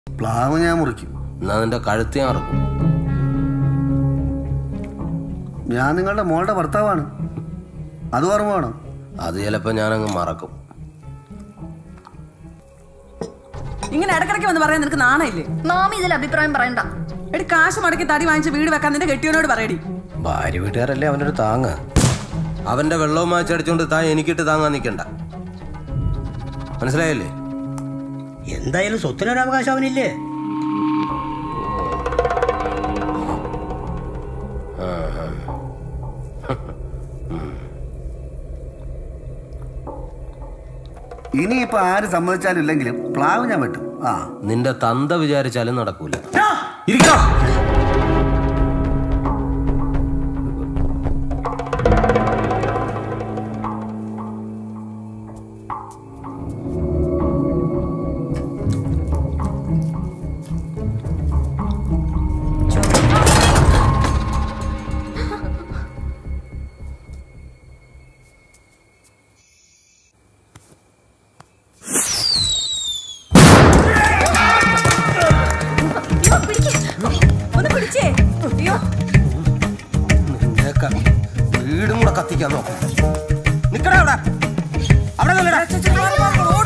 പ്ലാവ് ഞാൻ മുറിക്കും എന്നാ നിന്റെ കഴുത്തി ഞാൻ ഇറക്കും ഞാൻ നിങ്ങളുടെ മോളുടെ ഭർത്താവാണ് അത് ഓർമ്മ വേണം അത് ചിലപ്പോൾ ഞാനങ്ങ് മറക്കും ഇങ്ങനെ ഇടക്കിടയ്ക്ക് വന്ന് പറയാൻ നിനക്ക് നാണയില്ലേ മാമി ഇതിൽ അഭിപ്രായം പറയണ്ട എടി കാശ് മടക്കി തടി വാങ്ങിച്ച് വീട് വെക്കാൻ നിന്റെ കെട്ടിയോനോട് പറയടി ഭാര്യ വീട്ടുകാരല്ലേ അവനൊരു താങ്ങ് അവന്റെ വെള്ളവും മാച്ചടിച്ചോണ്ട് താൻ എനിക്കിട്ട് താങ്ങാൻ നിൽക്കണ്ട മനസ്സിലായില്ലേ എന്തായാലും സ്വത്തിനൊരു അവകാശം അവനില്ലേ ഇനിയിപ്പോ ആര് സമ്മതിച്ചാലും ഇല്ലെങ്കിലും പ്ലാവ് ഞാൻ വെട്ടും ആ നിന്റെ തന്ത വിചാരിച്ചാലും നടക്കൂല ഇരിക്കാം ഒന്ന് പിടിച്ചേ അയ്യോ നിന്റെയൊക്കെ വീടും കൂടെ കത്തിക്കാൻ നോക്കും നിക്കടാ അവിടെ അവിടെ നില്ലെടാ.